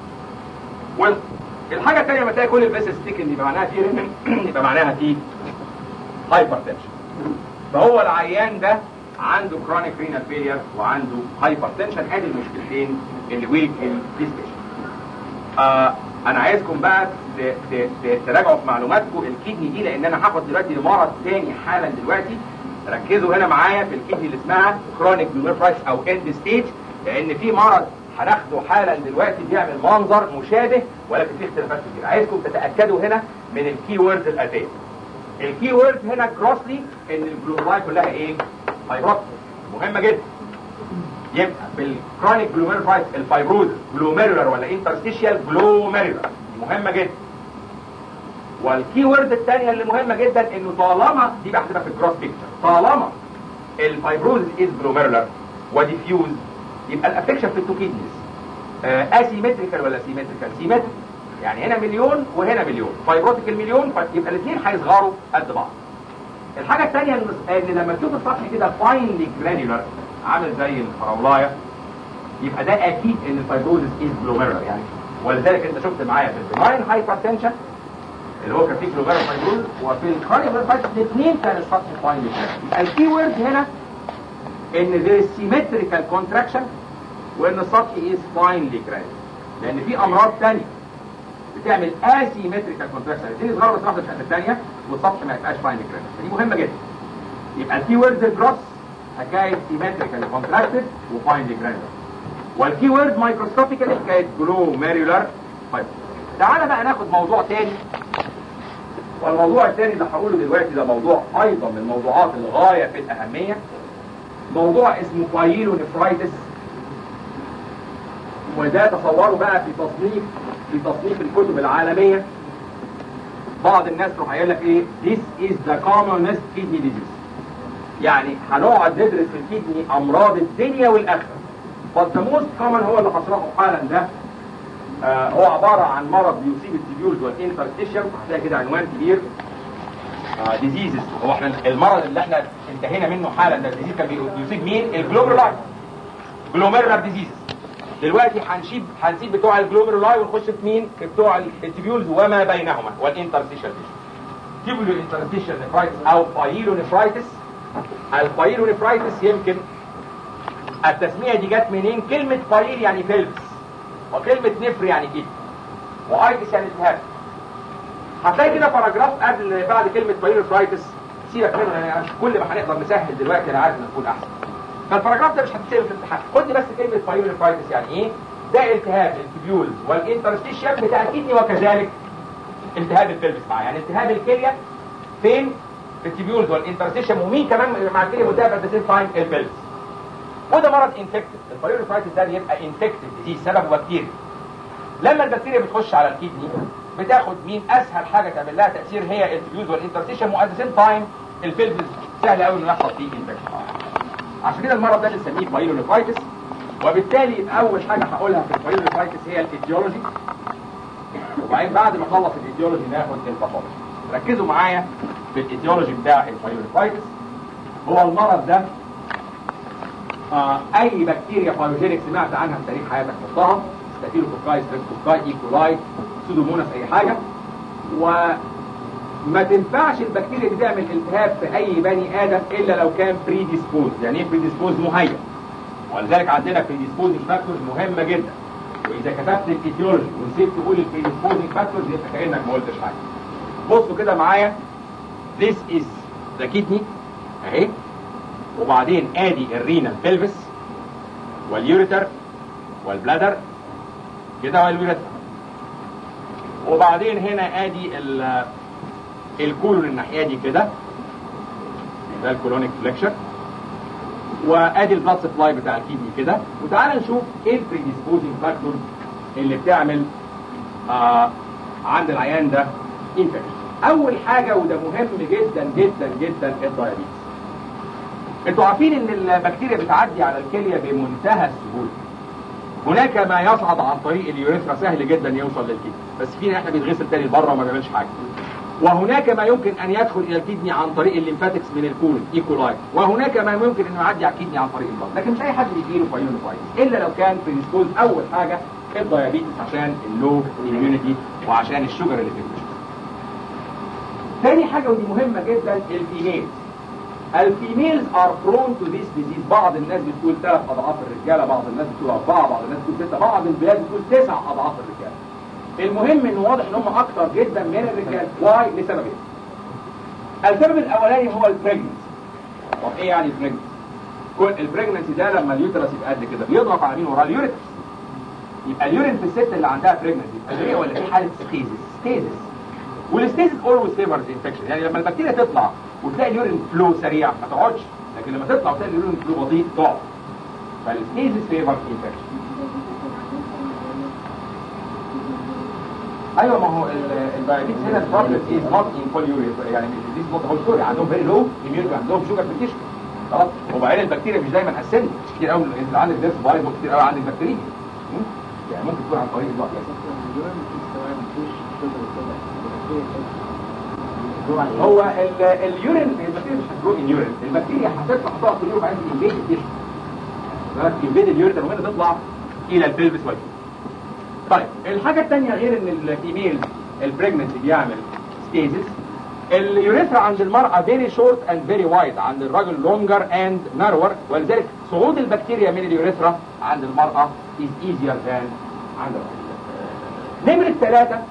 والحاجه الثانيه لما تلاقي كل الفيسس ستيكن يبقى معناها في رينال يبقى معناها في هايبر تنشن فهو العيان ده عنده كرونيك رينال فيلير وعنده هايبر تنشن ادي المشكلتين اللي ويك الديسبيشن آه انا عايزكم بقى ت- ت- ت- تراجعوا في معلوماتكم الكدني دي لان انا هاخد دلوقتي لمرض تاني حالا دلوقتي ركزوا هنا معايا في الكدني اللي اسمها كرونيك جلوميرولايتس او اند ستيج لان في مرض هناخده حالا دلوقتي بيعمل منظر مشابه ولكن فيه اختلافات كتير عايزكم تتاكدوا هنا من الكي ووردز الاتيه الكي وورد هنا كروسلي ان الجلوميرولاي كلها ايه؟ فايبروتس مهمه جدا يبقى بالكرونيك جلوميرولايت الفايبروز جلوميرولار ولا انترستيشيال جلوميرولار مهمه جدا والكي وورد الثانيه اللي مهمه جدا انه طالما دي بقى هتبقى في الكروس بيكتشر طالما الفايبروز از جلوميرولار وديفيوز يبقى الافكشن في التو كيدنيز اسيمتريكال ولا سيمتريكال سيمتريكال يعني هنا مليون وهنا مليون فايبروتيك المليون يبقى الاثنين هيصغروا قد بعض الحاجه الثانيه ان إن لما تشوف السطح كده فاينلي جرانيولار عامل زي الفراولايه يبقى ده اكيد ان الفايبروزس از جلوميرولار يعني ولذلك انت شفت معايا في البناين هايبرتنشن اللي هو كان فيه جلوميرولار فايبروز وفي الكاريوميرولار فايبروز الاثنين كان السطح فاينلي جرانيولار يبقى الكي وورد هنا ان there is symmetrical contraction وان السطح is finely granulated لان في امراض ثانيه بتعمل asymmetrical contraction الاثنين يظهروا بس واحده في الثانيه والسطح ما يبقاش finely granulated فدي مهمه جدا يبقى الكي وورد الجروس حكايه symmetrical contracted وfinely granulated والكي وورد مايكروسكوبيكال حكايه glomerular fibrous تعالى بقى ناخد موضوع تاني والموضوع الثاني اللي هقوله دلوقتي ده موضوع ايضا من الموضوعات الغايه في الاهميه موضوع اسمه بايلونيفرايتس وده تصوروا بقى في تصنيف في تصنيف الكتب العالميه بعض الناس تروح قايل لك ايه this is the commonest kidney disease يعني هنقعد ندرس في الكدني امراض الدنيا والاخره but the most common هو اللي هشرحه حالا ده آه هو عباره عن مرض بيصيب التبيولز والانترستيشن هتلاقي كده عنوان كبير ديزيزز هو احنا المرض اللي احنا انتهينا منه حالا ده الديزيز كان بيصيب مين الجلوميرولاي جلوميرولار ديزيز دلوقتي هنشيب هنسيب بتوع الجلوميرولاي ونخش في مين في بتوع التبيولز وما بينهما والانترستيشن تيبولو انترستيشن نفرايتس او بايلو نفرايتس البايلو نفرايتس يمكن التسميه دي جت منين كلمه بايل يعني فيلبس وكلمه نفر يعني كده وايتس يعني التهاب هتلاقي كده باراجراف قبل بعد كلمه بايلوفرايتس سيبك منه يعني كل ما هنقدر نسهل دلوقتي انا عارف ان نكون احسن فالباراجراف ده مش هتتسال في الامتحان خد لي بس كلمه بايلوفرايتس يعني ايه ده التهاب التبيولز والانترستيشن بتاع الكدني وكذلك التهاب البلبس معاه يعني التهاب الكليه فين في التبيولز والانترستيشن ومين كمان مع الكليه ملتهب ات ذا سيم تايم البلبس وده مرض انفكتد البايلوفرايتس ده بيبقى انفكتد ديزيز سببه بكتيريا لما البكتيريا بتخش على الكدني بتاخد مين اسهل حاجه تعمل لها تاثير هي الفيوز والانترستيشن وات ذا سيم تايم الفيلبس سهل قوي انه يحصل فيه انفكشن عشان كده المرض ده بنسميه بايلونيفرايتس وبالتالي يبقى اول حاجه هقولها في البايلونيفرايتس هي الايديولوجي وبعدين بعد ما اخلص الايديولوجي ناخد الباثولوجي ركزوا معايا في الايديولوجي بتاع البايلونيفرايتس هو المرض ده آه اي بكتيريا بايوجينيك سمعت عنها في تاريخ حياتك حطها ستافيلوكوكاي ستريبتوكاي ايكولاي سودوموناس اي حاجه وما تنفعش البكتيريا دي تعمل التهاب في اي بني ادم الا لو كان بريديسبوز يعني ايه بريديسبوز مهيئ ولذلك عندنا بريديسبوزنج فاكتورز مهمه جدا واذا كتبت الايتيولوجي ونسيت تقول البريديسبوزنج فاكتورز يبقى كانك ما قلتش حاجه بصوا كده معايا this is the kidney اهي وبعدين ادي الرينال بلفس واليوريتر والبلادر كده واليوريتر وبعدين هنا ادي الكولون الناحيه دي كده ده الكولونيك فليكشر وادي البلاد سبلاي بتاع الكيدني كده وتعالى نشوف ايه البريديسبوزنج فاكتورز اللي بتعمل آه عند العيان ده انفكشن اول حاجه وده مهم جدا جدا جدا الدايابيتس انتوا عارفين ان البكتيريا بتعدي على الكليه بمنتهى السهوله هناك ما يصعد عن طريق اليوريثرا سهل جدا يوصل للكلى بس فينا احنا بيتغسل تاني لبره وما بيعملش حاجه وهناك ما يمكن ان يدخل الى الكدني عن طريق الليمفاتكس من الكولون ايكولاي وهناك ما يمكن انه يعدي على الكدني عن طريق البلد لكن مش اي حد بيجيله بايلونيفرايتس الا لو كان بريسبوز اول حاجه الدايابيتس عشان اللو اميونيتي وعشان الشوجر اللي في الجسم تاني حاجه ودي مهمه جدا الفيميلز الفيميلز ار برون تو ذيس ديزيز بعض الناس بتقول ثلاث اضعاف الرجاله بعض الناس بتقول اربعه بعض الناس بتقول سته بعض البلاد بتقول تسع اضعاف الرجاله المهم انه واضح ان هم اكتر جدا من الرجال واي لسببين السبب الاولاني هو البريجنسي طب ايه يعني البريجنسي كل البريجنسي ده لما اليوترس يبقى قد كده بيضغط على مين وراه اليوريتس يبقى اليورين في الست اللي عندها بريجنسي طبيعي ولا في حاله ستيزس ستيزس والستيزس اولويز فيفرز انفكشن يعني لما البكتيريا تطلع وتلاقي اليورين فلو سريع ما تقعدش لكن لما تطلع وتلاقي اليورين فلو بطيء تقعد فالستيزس فيفرز انفكشن ايوه ما هو الدايابيتس هنا البروبلم از نوت ان فول يوريا يعني دي نوت هول ستوري عندهم فيري لو اميونيتي عندهم شوجر في التيشو خلاص وبعدين البكتيريا مش دايما اسند كتير قوي انت عندك ديرس بايظ وكتير قوي عندك بكتيريا يعني ممكن تكون عن طريق الوقت هو ال- اليورين البكتيريا مش هتجرو ان يورين البكتيريا هتطلع تقع في اليورين وبعدين تنفيد التيشو بالك تنفيد اليورين ومنها تطلع الى البلفس والجسم طيب الحاجة الثانية غير ان الفيميل البريجننسي بيعمل ستيزس اليوريثرا عند المرأة فيري شورت اند فيري وايد عند الرجل لونجر اند نارور ولذلك صعود البكتيريا من اليوريثرا عند المرأة is easier than عند الرجل نمرة ثلاثة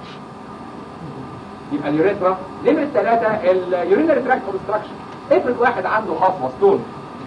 يبقى اليوريثرا نمرة ثلاثة اليورينري تراكت اوبستراكشن افرض واحد عنده حصوة ستون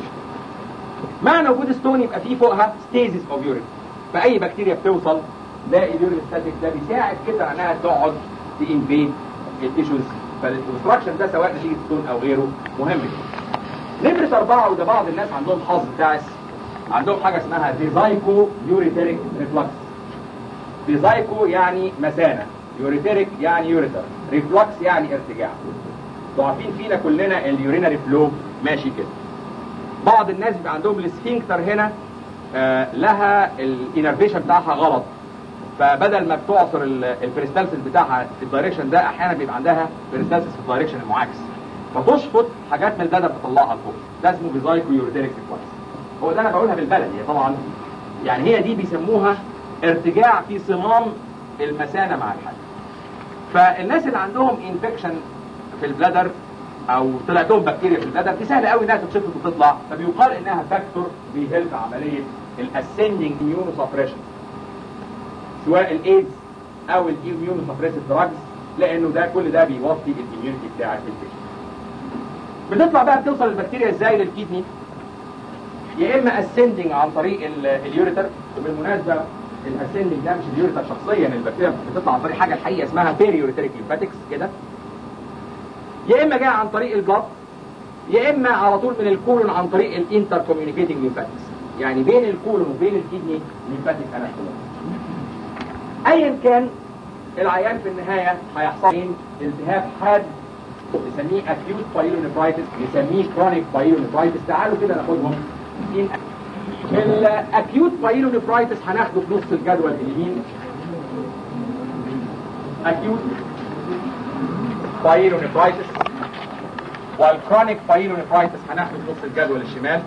معنى وجود ستون يبقى فيه فوقها ستيزس اوف يورين فأي بكتيريا بتوصل لاقي اليورين ستاتيك ده بيساعد كده انها تقعد تنفيد التيشوز فالاوبستراكشن ده سواء نتيجه ستون او غيره مهم جدا نمرة أربعة وده بعض الناس عندهم حظ تعس عندهم حاجة اسمها ديزايكو يوريتيريك ريفلكس ديزايكو يعني مثانة يوريتيريك يعني يوريتر ريفلكس يعني ارتجاع ضعفين فينا كلنا اليورينري فلو ماشي كده بعض الناس بيبقى عندهم السفنكتر هنا آه لها الانرفيشن بتاعها غلط فبدل ما بتعصر البريستالسيس بتاعها في الدايركشن ده احيانا بيبقى عندها بريستالسيس في الدايركشن المعاكس فتشفط حاجات من البلد تطلعها لفوق ده اسمه بيزايكو يوريتيريك ريفلكس هو ده انا بقولها بالبلدي هي طبعا يعني هي دي بيسموها ارتجاع في صمام المثانه مع الحاجه فالناس اللي عندهم انفكشن في البلادر او طلعت لهم بكتيريا في البلادر دي سهل قوي انها تتشفط وتطلع فبيقال انها فاكتور بيهلب عمليه الاسندنج اميونو سبريشن سواء الايدز او الاميونو سبريسيف دراجز لانه ده كل ده بيوطي الاميونيتي بتاعت البيشنت بتطلع بقى بتوصل البكتيريا ازاي للكدني يا اما اسندنج عن طريق ال- اليوريتر وبالمناسبه الاسندنج ده مش اليوريتر شخصيا البكتيريا بتطلع عن طريق حاجه الحقيقه اسمها بيري يوريتريك ليمفاتكس كده يا اما جاي عن طريق البلط يا اما على طول من الكولون عن طريق الانتر كوميونيكيتنج ليمفاتكس يعني بين الكولون وبين الكدني ليمفاتيك انستومات ايا كان العيان في النهاية هيحصل له التهاب حاد نسميه acute pyelonephritis نسميه chronic pyelonephritis تعالوا كده ناخدهم الاكيوت pyelonephritis هناخده في نص الجدول اليمين acute pyelonephritis والchronic pyelonephritis هناخده في نص الجدول الشمال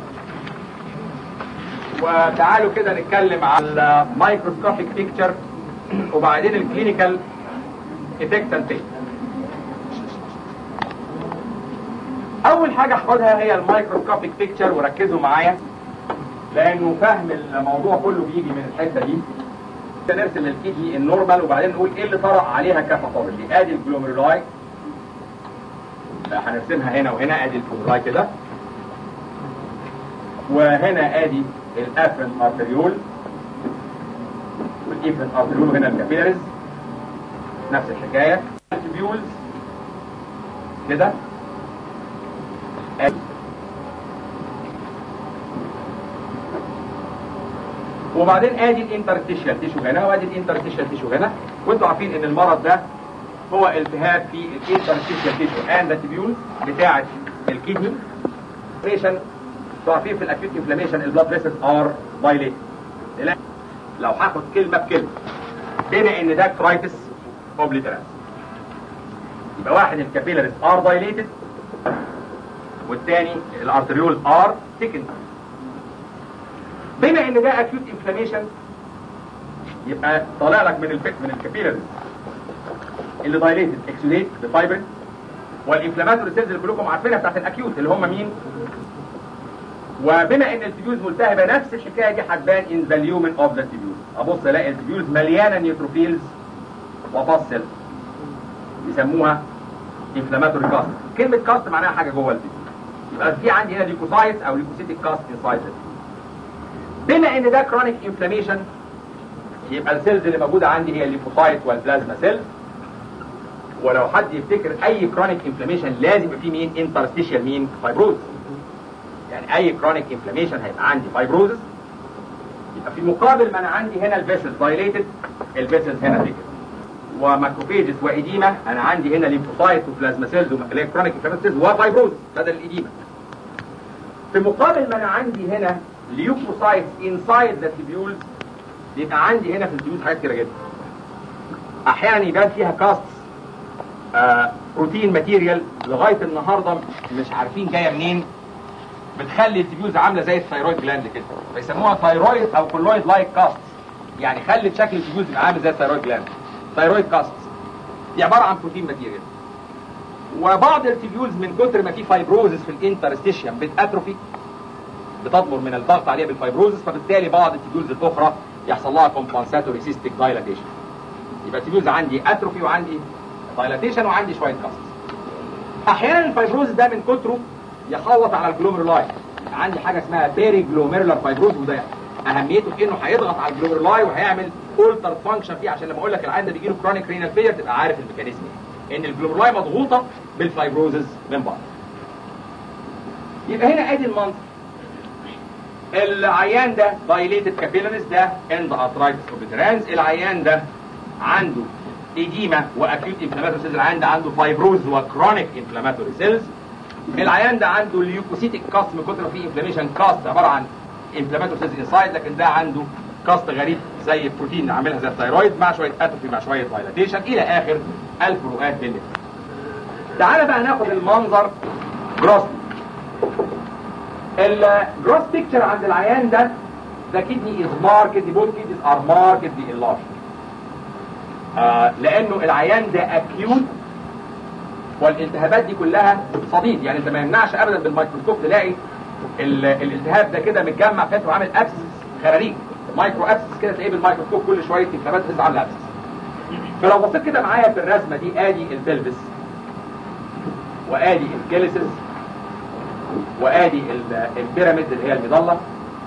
وتعالوا كده نتكلم على المايكروسكوبيك بيكتشر وبعدين الكلينيكال افكت اند اول حاجه هاخدها هي المايكروسكوبيك بيكتشر وركزوا معايا لانه فهم الموضوع كله بيجي من الحته دي نرسم الكيدني النورمال وبعدين نقول ايه اللي طرأ عليها كباثولوجي ادي الجلوميرولاي هنرسمها هنا وهنا ادي الجلوميرولاي كده وهنا ادي الافرن ارتريول والايفرن ارتريول هنا الكابيلاريز نفس الحكايه التبيولز كده ادي وبعدين ادي الانترستيشيال تيشو هنا وادي الانترستيشيال تيشو هنا وانتوا عارفين ان المرض ده هو التهاب في الانترستيشيال تيشو اند تيبيول بتاعه الكدني انفلاميشن عارفين في الاكيوت انفلاميشن البلاد فيسلز ار دايليت لو هاخد كلمه بكلمه بما ان ده كرايتس اوبليترانس يبقى واحد الكابيلاريز ار دايليتد والثاني الارتريول ار ثيكند بما ان ده اكيوت انفلاميشن يبقى طالع لك من الفك من الكابيلاريز اللي دايليتد اكسوديت بفايبرين والانفلاماتوري سيلز اللي كلكم عارفينها بتاعت الاكيوت اللي هم مين وبما ان التبيوز ملتهبه نفس الحكايه دي هتبان ان ذا اليومن اوف ذا تبيوز ابص الاقي التبيوز مليانه نيوتروفيلز وباس سيلز يسموها انفلاماتوري كاست كلمه كاست معناها حاجه جوه التبيوز يبقى في عندي هنا ليكوسايتس او ليكوسيتيك كاست انسايد بما ان ده كرونيك انفلاميشن يبقى السيلز اللي موجوده عندي هي الليكوسايت والبلازما سيلز ولو حد يفتكر اي كرونيك انفلاميشن لازم يبقى فيه مين انترستيشيال مين فايبروز يعني اي كرونيك انفلاميشن هيبقى عندي فايبروزس يبقى في مقابل ما انا عندي هنا الفيسلز دايليتد الفيسلز هنا ثيكن وماكروفيجز وايديما انا عندي هنا ليمفوسايت وبلازما سيلز اللي هي كرونيك انفلاميشن وفايبروز بدل الايديما في مقابل ما انا عندي هنا ليوكوسايتس انسايد ذا تيبيولز يبقى عندي هنا في التيبيولز حاجات كتيره جدا احيانا يبان فيها كاست آه بروتين ماتيريال لغايه النهارده مش عارفين جايه منين بتخلي التبيوز عامله زي الثايرويد جلاند كده بيسموها ثايرويد او كولويد لايك كاست يعني خلت شكل التبيوز يبقى عامل زي الثايرويد جلاند ثايرويد كاست دي عباره عن بروتين ماتيريال وبعض التبيوز من كتر ما في فايبروزس في الانترستيشيوم بتاتروفي بتضمر من الضغط عليها بالفايبروزس فبالتالي بعض التبيوز الاخرى يحصل لها كومبنساتوري سيستيك دايلاتيشن يبقى التبيوز عندي اتروفي وعندي دايلاتيشن وعندي شويه كاست احيانا الفايبروزس ده من كتره يحوط على الجلوميرولاي عندي حاجه اسمها بيري جلوميرولار فايبروز وده اهميته في انه هيضغط على الجلوميرولاي وهيعمل اولتر فانكشن فيه عشان لما اقول لك العيان ده بيجي له كرونيك رينال فيلر تبقى عارف الميكانيزم ايه ان الجلوميرولاي مضغوطه بالفايبروزز من بعض يبقى هنا ادي المنظر العيان ده دايليتد كابيلاريز ده اند ارترايتس اوبيترانز العيان ده عنده ايديما واكيوت انفلاماتوري سيلز العيان ده عنده فايبروز وكرونيك انفلاماتوري سيلز العيان ده عنده اليوكوسيتيك كاست من كتر فيه انفلاميشن كاست عباره عن انفلاماتوري سيلز انسايد لكن ده عنده كاست غريب زي البروتين عاملها زي الثايرويد مع شويه اتروفي مع شويه دايلاتيشن الى اخر الفروقات بين تعالى بقى ناخد المنظر جروس الجروس بيكتشر عند العيان ده ده كدني از ماركت بوث كدنيز ار ماركت دي اللارج آه لانه العيان ده اكيوت والالتهابات دي كلها صديد يعني انت ما يمنعش ابدا بالميكروسكوب تلاقي الالتهاب ده كده متجمع فاتح وعامل ابسس خراريج مايكرو ابسس كده تلاقيه بالميكروسكوب كل شويه التهابات تحس عامله ابسس فلو بصيت كده معايا في الرسمه دي ادي البلبس وادي الكيليسز وادي البيراميد اللي هي المظله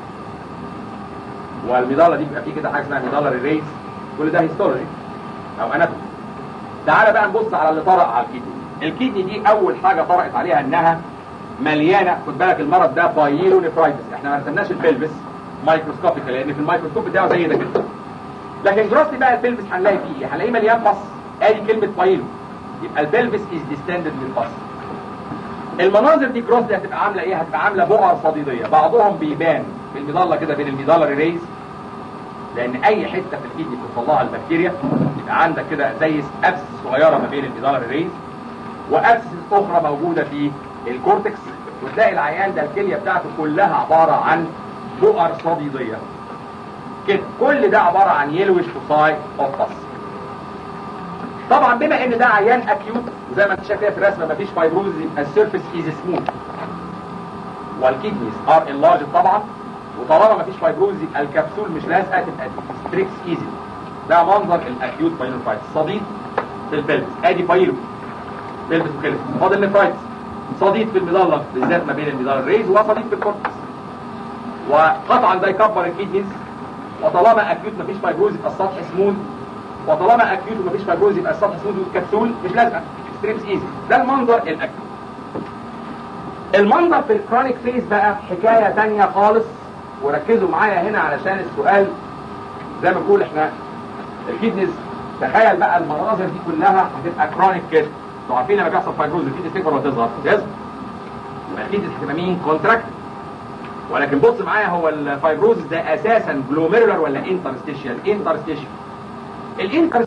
والمظله دي بيبقى فيه كده حاجه اسمها مظله الريس كل ده هيستولوجي او اناتومي تعالى بقى نبص على اللي طرق على الكدني الكدني دي اول حاجه طرقت عليها انها مليانه خد بالك المرض ده بايلو نفرايتس احنا ما رسمناش البلبس مايكروسكوبيك لان في الميكروسكوب بتاعه زي ده كده لكن جروسلي بقى البلبس هنلاقي فيه ايه هنلاقيه مليان بص ادي كلمه بايلو يبقى البلبس از ديستندد للبص المناظر دي جروسلي هتبقى عامله ايه هتبقى عامله بقع صديديه بعضهم بيبان في المظله كده بين المظله ريز لان اي حته في الكدني بتوصل لها البكتيريا يبقى عندك كده زي ابسس صغيره ما بين المظله ريز وابسس اخرى موجوده في الكورتكس وتلاقي العيان ده الكليه بتاعته كلها عباره عن بؤر صديديه كده كل ده عباره عن يلوش فوساي اوف بس طبعا بما ان ده عيان اكيوت وزي ما انت شايف كده في الرسمه مفيش فايبروز يبقى السيرفيس از سموث والكيدنيز ار انلارج طبعا وطالما مفيش فايبروز يبقى الكبسول مش لازقه تبقى ستريكس ايزي ده منظر الاكيوت بايلوفايتس صديد في البلبس ادي بايلو بلبس وكده فاضل نفرايتس صديد في المظله بالذات ما بين المظله الريز وصديد في الكورتكس وقطعا ده يكبر الكيدنيز وطالما اكيوت مفيش فايبروز يبقى السطح سموث وطالما اكيوت ومفيش فايبروز يبقى السطح سموث والكبسول مش لازقه ستريبس ايزي ده المنظر الاكيوت المنظر في الكرونيك فيز بقى حكايه ثانيه خالص وركزوا معايا هنا علشان السؤال زي ما بقول احنا الكيدنيز تخيل بقى المناظر دي كلها هتبقى كرونيك كده انتوا عارفين لما بيحصل فايبروز الكيدنيز تكبر ولا تصغر؟ تصغر يبقى الكيدنيز هتبقى مين؟ كونتراكت ولكن بص معايا هو الفايبروز ده اساسا جلوميرولار ولا انترستيشيال؟ انترستيشيال الانترستيشيال